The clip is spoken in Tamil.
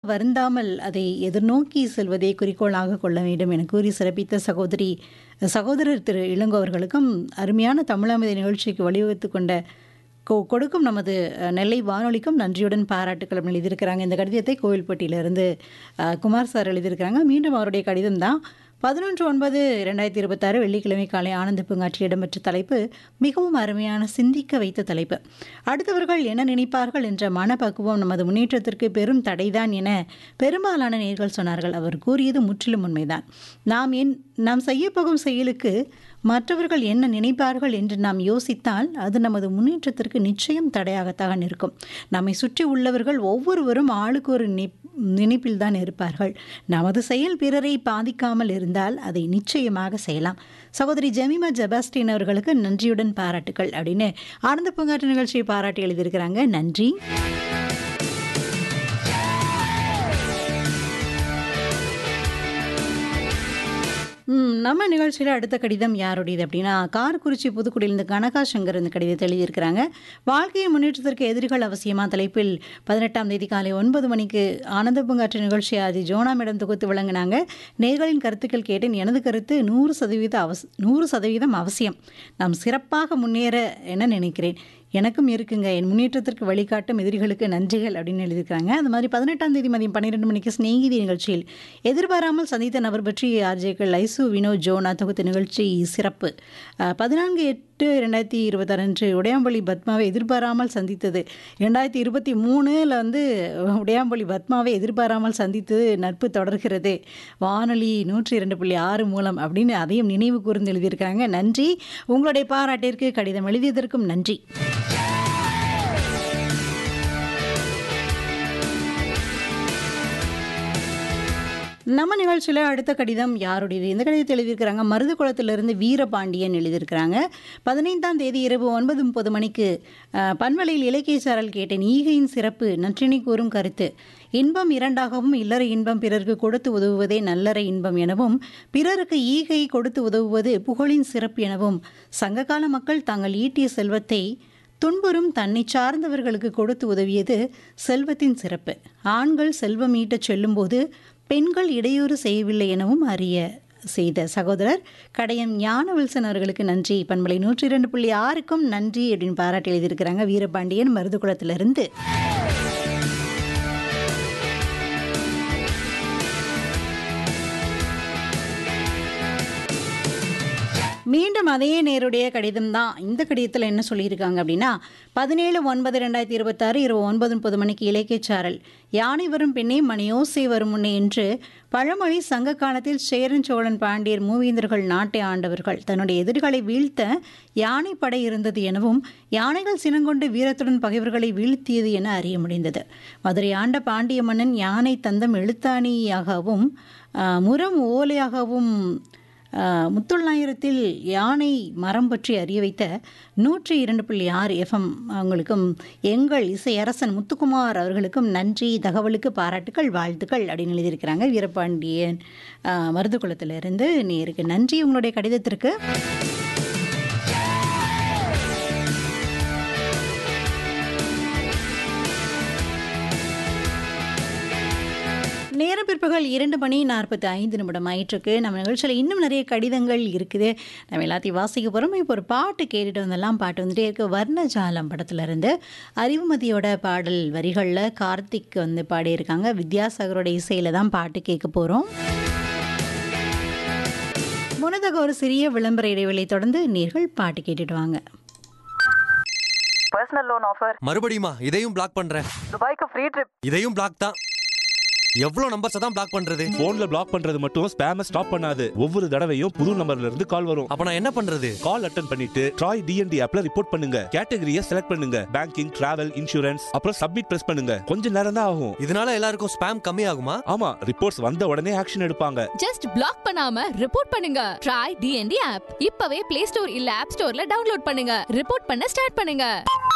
வருந்தாமல் அதை எதிர்நோக்கி செல்வதை குறிக்கோளாக கொள்ள வேண்டும் என கூறி சிறப்பித்த சகோதரி சகோதரர் திரு இளங்கோ அவர்களுக்கும் அருமையான தமிழாமதி நிகழ்ச்சிக்கு வழிவகுத்து கொண்ட கொ- கொடுக்கும் நமது அஹ், நெல்லை வானொலிக்கும் நன்றியுடன் பாராட்டுக்களும் எழுதியிருக்கிறாங்க இந்த கடிதத்தை கோவில்பட்டியிலிருந்து அஹ், குமார் சார் எழுதியிருக்கிறாங்க மீண்டும் அவருடைய கடிதம் தான் பதினொன்று ஒன்பது ரெண்டாயிரத்தி இருபத்தாறு வெள்ளிக்கிழமை காலை ஆனந்த பூங்காற்றில் இடம்பெற்ற தலைப்பு மிகவும் அருமையான சிந்திக்க வைத்த தலைப்பு அடுத்தவர்கள் என்ன நினைப்பார்கள் என்ற மனப்பக்குவம் நமது முன்னேற்றத்திற்கு பெரும் தடைதான் என பெரும்பாலான நேர்கள் சொன்னார்கள் அவர் கூறியது முற்றிலும் உண்மைதான் நாம் என் நாம் செய்யப்போகும் செயலுக்கு மற்றவர்கள் என்ன நினைப்பார்கள் என்று நாம் யோசித்தால் அது நமது முன்னேற்றத்திற்கு நிச்சயம் தடையாகத்தான் இருக்கும் நம்மை சுற்றி உள்ளவர்கள் ஒவ்வொருவரும் ஆளுக்கு ஒரு நினை நினைப்பில் தான் இருப்பார்கள் நமது செயல் பிறரை பாதிக்காமல் இருந்தால் அதை நிச்சயமாக செய்யலாம் சகோதரி ஜெமிமா ஜெபாஸ்டின் அவர்களுக்கு நன்றியுடன் பாராட்டுக்கள் அப்படின்னு ஆனந்த பூங்காற்று நிகழ்ச்சியை பாராட்டி எழுதியிருக்கிறாங்க நன்றி ம், நம்ம நிகழ்ச்சியில் அடுத்த கடிதம் யாருடையது அப்படின்னா காரக்குறிச்சி புதுக்குடியிலிருந்து கனகா சங்கர் இந்த கடிதத்தை எழுதியிருக்கிறாங்க வாழ்க்கையின் முன்னேற்றத்திற்கு எதிரிகள் அவசியமா தலைப்பில் பதினெட்டாம் தேதி காலை ஒன்பது மணிக்கு ஆனந்த பூங்காற்று நிகழ்ச்சி ஆதி ஜோனா மேடம் தொகுத்து வழங்கினாங்க நேர்களின் கருத்துக்கள் கேட்டேன் எனது கருத்து நூறு சதவீத அவஸ் நூறு சதவீதம் அவசியம் நாம் சிறப்பாக முன்னேற என நினைக்கிறேன் எனக்கும் இருக்குங்க என் முன்னேற்றத்திற்கு வழிகாட்டும் எதிரிகளுக்கு நன்றிகள் அப்படின்னு எழுதியிருக்காங்க அது மாதிரி பதினெட்டாம் தேதி மதியம் பன்னிரெண்டு மணிக்கு ஸ்நேகிதி நிகழ்ச்சியில் எதிர்பாராமல் சந்தித்த நபர் பற்றி ஆர்ஜேக்கள் ஐசு வினோத் ஜோனா தொகுத்த நிகழ்ச்சி சிறப்பு அஹ், பதினான்கு எட்டு ரெண்டாயிரத்தி இருபத்தாறு அன்று உடையாம்பள்ளி பத்மாவை எதிர்பாராமல் சந்தித்தது ரெண்டாயிரத்தி இருபத்தி மூணில் வந்து உடையாம்பள்ளி பத்மாவை எதிர்பாராமல் சந்தித்தது நட்பு தொடர்கிறது வானொலி நூற்றி இரண்டு புள்ளி ஆறு மூலம் அப்படின்னு அதையும் நினைவு கூர்ந்து எழுதியிருக்காங்க நன்றி உங்களுடைய பாராட்டிற்கு கடிதம் எழுதியதற்கும் நன்றி நம்ம நிகழ்ச்சியில் அடுத்த கடிதம் யாருடையது இந்த கடிதத்தை எழுதியிருக்கிறாங்க மருதுகுளத்திலிருந்து வீரபாண்டியன் எழுதியிருக்கிறாங்க பதினைந்தாம் தேதி இரவு ஒன்பது முப்பது மணிக்கு அஹ், பண்பலையில் இலக்கிய சாரல் கேட்டேன் ஈகையின் சிறப்பு நற்றினை கூறும் கருத்து இன்பம் இரண்டாகவும் இல்லற இன்பம் பிறருக்கு கொடுத்து உதவுவதே நல்லற இன்பம் எனவும் பிறருக்கு ஈகை கொடுத்து உதவுவது புகழின் சிறப்பு எனவும் சங்ககால மக்கள் தாங்கள் ஈட்டிய செல்வத்தை துன்புறும் தன்னை சார்ந்தவர்களுக்கு கொடுத்து உதவியது செல்வத்தின் சிறப்பு ஆண்கள் செல்வம் ஈட்டச் செல்லும்போது பெண்கள் இடையூறு செய்யவில்லை எனவும் அறிய செய்த சகோதரர் கடையம் ஞான வில்சன் அவர்களுக்கு நன்றி பண்பலை நூற்றி இரண்டு புள்ளி ஆறுக்கும் நன்றி அப்படின்னு பாராட்டி எழுதியிருக்கிறாங்க வீரபாண்டியன் மருதுகுளத்திலிருந்து மீண்டும் அதே நேருடைய கடிதம் தான் இந்த கடிதத்தில் என்ன சொல்லியிருக்காங்க அப்படின்னா பதினேழு ஒன்பது ரெண்டாயிரத்தி இருபத்தாறு இரவு ஒன்பது முப்பது மணிக்கு இலக்கியச்சாரல் யானை வரும் பெண்ணே மணியோசை வரும் முன்னே என்று பழமொழி சங்க காலத்தில் சேரன் சோழன் பாண்டியர் மூவேந்தர்கள் நாட்டை ஆண்டவர்கள் தன்னுடைய எதிரிகளை வீழ்த்த யானை படை இருந்தது எனவும் யானைகள் சினங்கொண்டு வீரத்துடன் பகைவர்களை வீழ்த்தியது என அறிய முடிந்தது மதுரை ஆண்ட பாண்டிய மன்னன் யானை தந்தம் எழுத்தாணியாகவும் ஆஹ், முரம் ஓலையாகவும் ஆஹ், முத்தொள்ளாயிரத்தில் யானை மரம் பற்றி அறிய வைத்த நூற்றி இரண்டு புள்ளி ஆறு எஃப்எம் அவங்களுக்கும் எங்கள் இசையரசன் முத்துக்குமார் அவர்களுக்கும் நன்றி தகவலுக்கு பாராட்டுக்கள் வாழ்த்துக்கள் அப்படின்னு எழுதியிருக்கிறாங்க வீரபாண்டியன் ஆஹ், மருதுகுளத்திலிருந்து நேருக்கு நன்றி உங்களுடைய கடிதத்திற்கு நேரம் பிற்பகல் இரண்டு மணி நாற்பத்தி ஐந்து நிமிடம் ஆயிட்டிருக்கு நம்ம நிகழ்ச்சியில் இன்னும் நிறைய கடிதங்கள் இருக்குது நம்ம எல்லாத்தையும் வாசிக்க போகிறோம் இப்போ ஒரு பாட்டு கேட்டுட்டு வந்தெல்லாம் பாட்டு வந்துட்டே இருக்கு வர்ணஜாலம் படத்துல இருந்து அறிவுமதியோட பாடல் வரிகளில் கார்த்திக் வந்து பாடியிருக்காங்க வித்யாசாகரோட இசையில தான் பாட்டு கேட்க போகிறோம் முன்னதாக ஒரு சிறிய விளம்பர இடைவெளி தொடர்ந்து நீர்கள் பாட்டு கேட்டுட்டு வாங்க பர்சனல் லோன் ஆஃபர் மறுபடியுமா இதையும் பிளாக் பண்றேன் துபாய்க்கு ஃப்ரீ ட்ரிப் இதையும் பிளாக் தான் எவ்வளவு நம்பர்ஸ் தான் பிளாக் பண்றது போன்ல பிளாக் பண்றது மட்டும் ஸ்பேம ஸ்டாப் பண்ணாது ஒவ்வொரு தடவையும் புது நம்பர்ல இருந்து கால் வரும் அப்ப நான் என்ன பண்றது கால் அட்டன் பண்ணிட்டு ட்ராய் டிஎன்டி ஆப்ல ரிப்போர்ட் பண்ணுங்க கேட்டகரியை செலக்ட் பண்ணுங்க பேங்கிங் டிராவல் இன்சூரன்ஸ் அப்புறம் சப்மிட் பிரஸ் பண்ணுங்க கொஞ்ச நேரம் தான் ஆகும் இதனால எல்லாருக்கும் ஸ்பேம் கம்மி ஆகுமா ஆமா ரிப்போர்ட்ஸ் வந்த உடனே ஆக்ஷன் எடுப்பாங்க ஜஸ்ட் பிளாக் பண்ணாம ரிப்போர்ட் பண்ணுங்க ட்ரை டிஎன்டி ஆப் இப்பவே பிளே ஸ்டோர் இல்ல ஆப் ஸ்டோர்ல டவுன்லோட் பண்ணுங்க ரிப்போர்ட் பண்ண ஸ்டார்ட் பண்ணுங்க